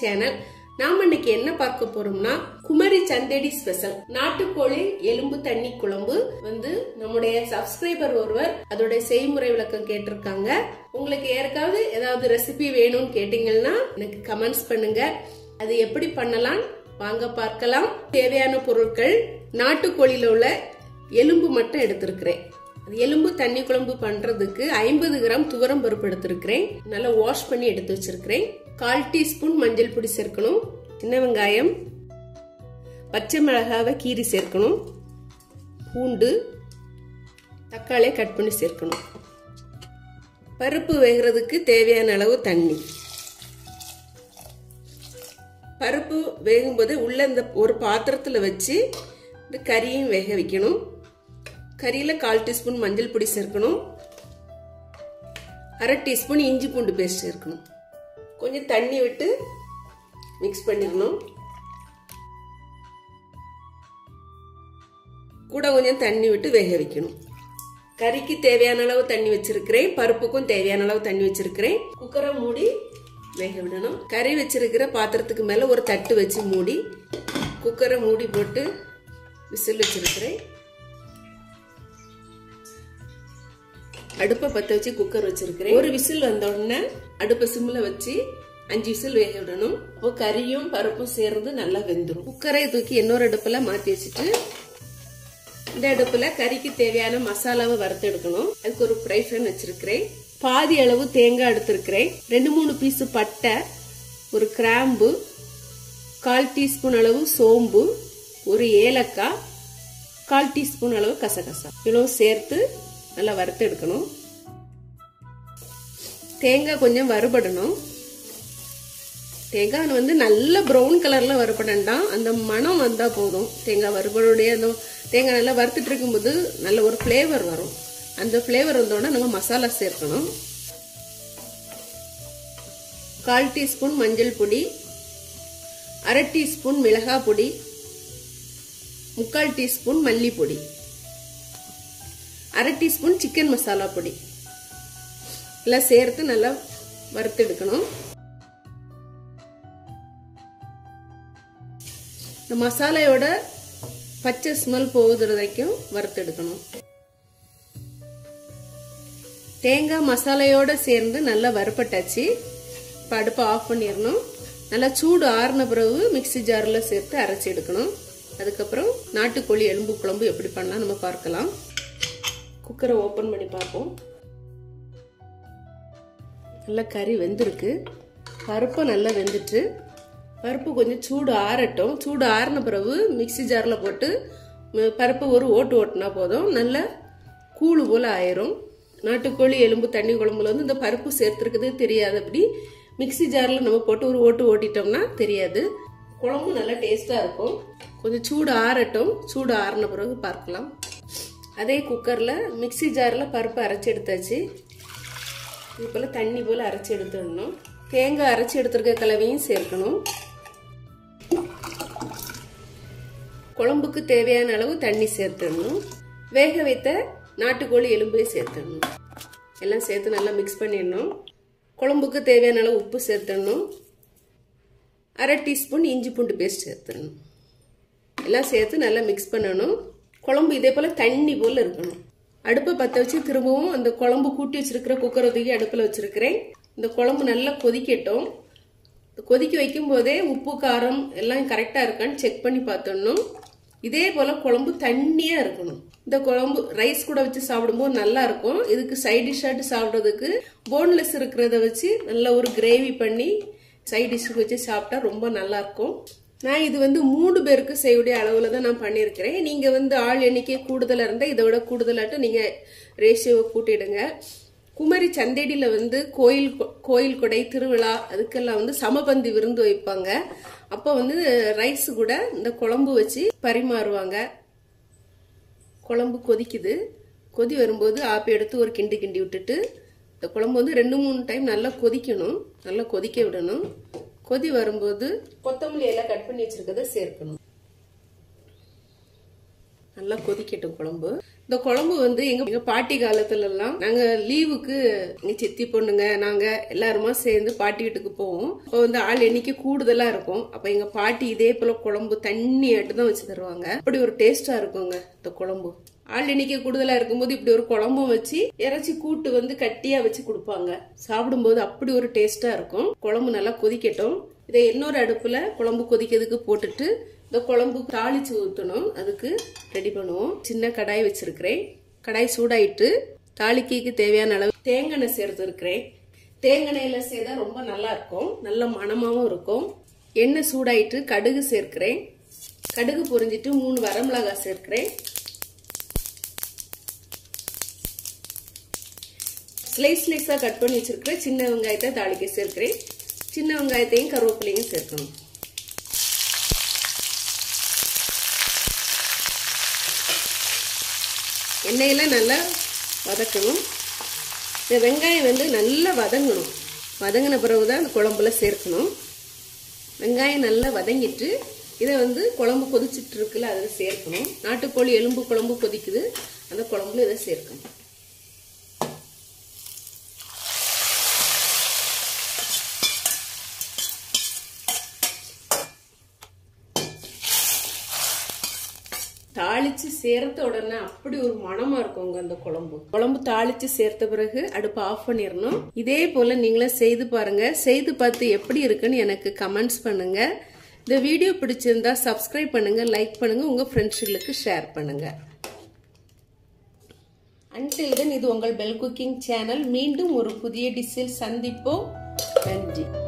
channel நாம இன்னைக்கு என்ன பார்க்க போறோம்னா குமரி சந்தேடி ஸ்பெஷல் நாட்டுக்கோழி எலும்பு தண்ணி குழம்பு வந்து நம்முடைய சப்ஸ்கிரைபர் ஒருவர் அதோட செய்முறை விளக்கம் கேட்டிருக்காங்க உங்களுக்கு யாருக்காவது ஏதாவது ரெசிபி வேணும்னு கேட்டீங்கன்னா எனக்கு கமெண்ட்ஸ் பண்ணுங்க அது எப்படி பண்ணலாம் வாங்க பார்க்கலாம் தேவையான பொருட்கள் நாட்டுக்கோழியில உள்ள எலும்பு மட்டும் எடுத்திருக்கிறேன் அது எலும்பு தண்ணி குழம்பு பண்றதுக்கு ஐம்பது கிராம் துவரம் பருப்பு எடுத்திருக்கிறேன் நல்லா வாஷ் பண்ணி எடுத்து வச்சிருக்கிறேன் கால் டீஸ்பூன் மஞ்சள் பொடி சேர்க்கணும் சின்ன வெங்காயம் பச்சை மிளகாவை கீரி சேர்க்கணும் பூண்டு தக்காளியை கட் பண்ணி சேர்க்கணும் பருப்பு வேகிறதுக்கு தேவையான அளவு தண்ணி பருப்பு வேகும்போது உள்ள இந்த ஒரு பாத்திரத்தில் வச்சு இந்த கறியும் வேக வைக்கணும் கறியில் கால் டீஸ்பூன் மஞ்சள் பொடி சேர்க்கணும் அரை டீஸ்பூன் இஞ்சி பூண்டு பேஸ்ட் சேர்க்கணும் கொஞ்சம் தண்ணி விட்டு மிக்ஸ் பண்ணிடணும் கூட கொஞ்சம் தண்ணி விட்டு வேக வைக்கணும் கறிக்கு தேவையான அளவு தண்ணி வச்சிருக்கிறேன் பருப்புக்கும் தேவையான அளவு தண்ணி வச்சிருக்கிறேன் குக்கரை மூடி வேக விடணும் கறி வச்சிருக்கிற பாத்திரத்துக்கு மேலே ஒரு தட்டு வச்சு மூடி குக்கரை மூடி போட்டு விசில் வச்சிருக்கிறேன் அடுப்பை பற்ற வச்சு குக்கர் வச்சிருக்கிறேன் ஒரு விசில் வந்த உடனே அடுப்பை சிம்மில் வச்சு அஞ்சு விசில் வேக விடணும் இப்போ கறியும் பருப்பும் சேர்ந்து நல்லா வெந்துடும் குக்கரை தூக்கி இன்னொரு அடுப்பில் மாற்றி வச்சுட்டு இந்த அடுப்பில் கறிக்கு தேவையான மசாலாவை வறுத்து எடுக்கணும் அதுக்கு ஒரு ஃப்ரை பேன் வச்சிருக்கிறேன் பாதி அளவு தேங்காய் எடுத்திருக்கிறேன் ரெண்டு மூணு பீஸு பட்டை ஒரு கிராம்பு கால் டீஸ்பூன் அளவு சோம்பு ஒரு ஏலக்காய் கால் டீஸ்பூன் அளவு கசகசா இவ்வளவு சேர்த்து நல்லா வறுத்து எடுக்கணும் தேங்காய் கொஞ்சம் வறுபடணும் தேங்காய் வந்து நல்ல ப்ரௌன் கலர்ல வறுபடண்டாம் அந்த மனம் வந்தா போதும் தேங்காய் வறுபடுடைய அந்த தேங்காய் நல்லா வறுத்துட்டு இருக்கும்போது நல்ல ஒரு ஃப்ளேவர் வரும் அந்த ஃப்ளேவர் வந்தோடனே நம்ம மசாலா சேர்க்கணும் கால் டீஸ்பூன் மஞ்சள் பொடி அரை டீஸ்பூன் மிளகாய் பொடி முக்கால் டீஸ்பூன் மல்லிப்பொடி அரை டீஸ்பூன் சிக்கன் மசாலா பொடி எல்லாம் சேர்த்து நல்லா வறுத்து எடுக்கணும் இந்த மசாலையோட பச்சை ஸ்மெல் போகுது வரைக்கும் வறுத்து எடுக்கணும் தேங்காய் மசாலையோட சேர்ந்து நல்லா வறுப்பட்டாச்சு இப்போ அடுப்பை ஆஃப் பண்ணிடணும் நல்லா சூடு ஆறின பிறகு மிக்சி ஜாரில் சேர்த்து அரைச்சி எடுக்கணும் அதுக்கப்புறம் நாட்டுக்கோழி எலும்பு குழம்பு எப்படி பண்ணலாம் நம்ம பார்க்கலாம் குக்கரை ஓப்பன் பண்ணி பார்ப்போம் நல்லா கறி வெந்திருக்கு பருப்பு நல்லா வெந்துட்டு பருப்பு கொஞ்சம் சூடு ஆறட்டும் சூடு ஆறின பிறகு மிக்சி ஜாரில் போட்டு பருப்பு ஒரு ஓட்டு ஓட்டினா போதும் நல்லா கூழு போல் ஆயிரும் நாட்டுக்கோழி எலும்பு தண்ணி குழம்புல வந்து இந்த பருப்பு சேர்த்துருக்குது தெரியாதபடி மிக்சி ஜாரில் நம்ம போட்டு ஒரு ஓட்டு ஓட்டிட்டோம்னா தெரியாது குழம்பு நல்லா டேஸ்ட்டாக இருக்கும் கொஞ்சம் சூடு ஆறட்டும் சூடு ஆறின பிறகு பார்க்கலாம் அதே குக்கரில் மிக்சி ஜாரில் பருப்பு அரைச்சி எடுத்தாச்சு இது போல் தண்ணி போல் அரைச்சி எடுத்துடணும் தேங்காய் அரைச்சி எடுத்துருக்க கலவையும் சேர்க்கணும் குழம்புக்கு தேவையான அளவு தண்ணி சேர்த்துடணும் வேக வைத்த நாட்டுக்கோழி எலும்பையும் சேர்த்துடணும் எல்லாம் சேர்த்து நல்லா மிக்ஸ் பண்ணிடணும் குழம்புக்கு தேவையான அளவு உப்பு சேர்த்துடணும் அரை டீஸ்பூன் இஞ்சி பூண்டு பேஸ்ட் சேர்த்துடணும் எல்லாம் சேர்த்து நல்லா மிக்ஸ் பண்ணணும் குழம்பு இதே போல் தண்ணி போல் இருக்கணும் அடுப்பை பற்ற வச்சு திரும்பவும் அந்த குழம்பு கூட்டி வச்சிருக்கிற குக்கரை தூக்கி அடுப்பில் வச்சிருக்கிறேன் இந்த குழம்பு நல்லா கொதிக்கட்டும் கொதிக்க வைக்கும் போதே உப்பு காரம் எல்லாம் கரெக்டாக இருக்கான்னு செக் பண்ணி பார்த்தோம்னும் இதே போல் குழம்பு தண்ணியாக இருக்கணும் இந்த குழம்பு ரைஸ் கூட வச்சு சாப்பிடும்போது நல்லா இருக்கும் இதுக்கு சைட் டிஷ்ஷாட்டு சாப்பிட்றதுக்கு போன்லெஸ் இருக்கிறத வச்சு நல்ல ஒரு கிரேவி பண்ணி சைட் டிஷ்ஷுக்கு வச்சு சாப்பிட்டா ரொம்ப நல்லா இருக்கும் நான் இது வந்து மூணு பேருக்கு செய்யக்கூடிய அளவில் தான் நான் பண்ணியிருக்கிறேன் நீங்கள் வந்து ஆள் எண்ணிக்கை கூடுதலாக இருந்தால் இதை விட கூடுதலாட்டும் நீங்கள் ரேஷியோவை கூட்டிடுங்க குமரி சந்தேடியில் வந்து கோயில் கோயில் கொடை திருவிழா அதுக்கெல்லாம் வந்து சமபந்தி விருந்து வைப்பாங்க அப்போ வந்து ரைஸ் கூட இந்த குழம்பு வச்சு பரிமாறுவாங்க குழம்பு கொதிக்குது கொதி வரும்போது ஆப்பி எடுத்து ஒரு கிண்டி கிண்டி விட்டுட்டு இந்த குழம்பு வந்து ரெண்டு மூணு டைம் நல்லா கொதிக்கணும் நல்லா கொதிக்க விடணும் கொதி வரும்போது கொத்தமல்லி எல்லாம் கட் பண்ணி வச்சிருக்கத சேர்க்கணும் நல்லா கொதிக்கட்டும் குழம்பு இந்த குழம்பு வந்து எங்க எங்க பாட்டி காலத்துல எல்லாம் நாங்க லீவுக்கு எங்க சித்தி பொண்ணுங்க நாங்க எல்லாருமா சேர்ந்து பாட்டி வீட்டுக்கு போவோம் அப்போ வந்து ஆள் எண்ணிக்கை கூடுதலா இருக்கும் அப்ப எங்க பாட்டி இதே போல குழம்பு தண்ணி தான் வச்சு தருவாங்க அப்படி ஒரு டேஸ்டா இருக்குங்க இந்த குழம்பு ஆள் எண்ணிக்கை கூடுதலா இருக்கும்போது இப்படி ஒரு குழம்பும் வச்சு இறைச்சி கூட்டு வந்து கட்டியா வச்சு கொடுப்பாங்க சாப்பிடும்போது அப்படி ஒரு டேஸ்டா இருக்கும் குழம்பு நல்லா கொதிக்கட்டும் இதை இன்னொரு அடுப்புல குழம்பு கொதிக்கிறதுக்கு போட்டுட்டு இந்த குழம்பு தாளிச்சு ஊற்றணும் அதுக்கு ரெடி பண்ணுவோம் சின்ன கடாய் வச்சிருக்கிறேன் கடாய் சூடாயிட்டு தாளிக்கைக்கு தேவையான அளவு தேங்காய் சேர்த்து இருக்கிறேன் தேங்காய்ல செய்தா ரொம்ப நல்லா இருக்கும் நல்ல மணமாவும் இருக்கும் எண்ணெய் சூடாயிட்டு கடுகு சேர்க்கிறேன் கடுகு பொரிஞ்சிட்டு மூணு வரமிளகாய் சேர்க்கிறேன் ஸ்லைஸ் ஸ்லைஸாக கட் பண்ணி வச்சிருக்கிறேன் சின்ன வெங்காயத்தை தாளிக்க சேர்க்கிறேன் சின்ன வெங்காயத்தையும் கருவேப்பிலையும் சேர்க்கணும் எண்ணெயில நல்லா வதக்கணும் இந்த வெங்காயம் வந்து நல்லா வதங்கணும் வதங்கின பிறகுதான் அந்த குழம்புல சேர்க்கணும் வெங்காயம் நல்லா வதங்கிட்டு இதை வந்து குழம்பு கொதிச்சிட்டு இருக்குல்ல அதில் சேர்க்கணும் நாட்டுக்கோழி எலும்பு குழம்பு கொதிக்குது அந்த குழம்புல இதை சேர்க்கணும் தாளிச்சு சேர்த்த உடனே அப்படி ஒரு மனமா இருக்குங்க அந்த குழம்பு குழம்பு தாளிச்சு சேர்த்த பிறகு அடுப்பு ஆஃப் பண்ணிடணும் இதே போல நீங்களும் செய்து பாருங்க செய்து பார்த்து எப்படி இருக்குன்னு எனக்கு கமெண்ட்ஸ் பண்ணுங்க இந்த வீடியோ பிடிச்சிருந்தா சப்ஸ்கிரைப் பண்ணுங்க லைக் பண்ணுங்க உங்க ஃப்ரெண்ட்ஸுகளுக்கு ஷேர் பண்ணுங்க அன்டில் தென் இது உங்கள் பெல் குக்கிங் சேனல் மீண்டும் ஒரு புதிய டிஷ்ஷில் சந்திப்போம் நன்றி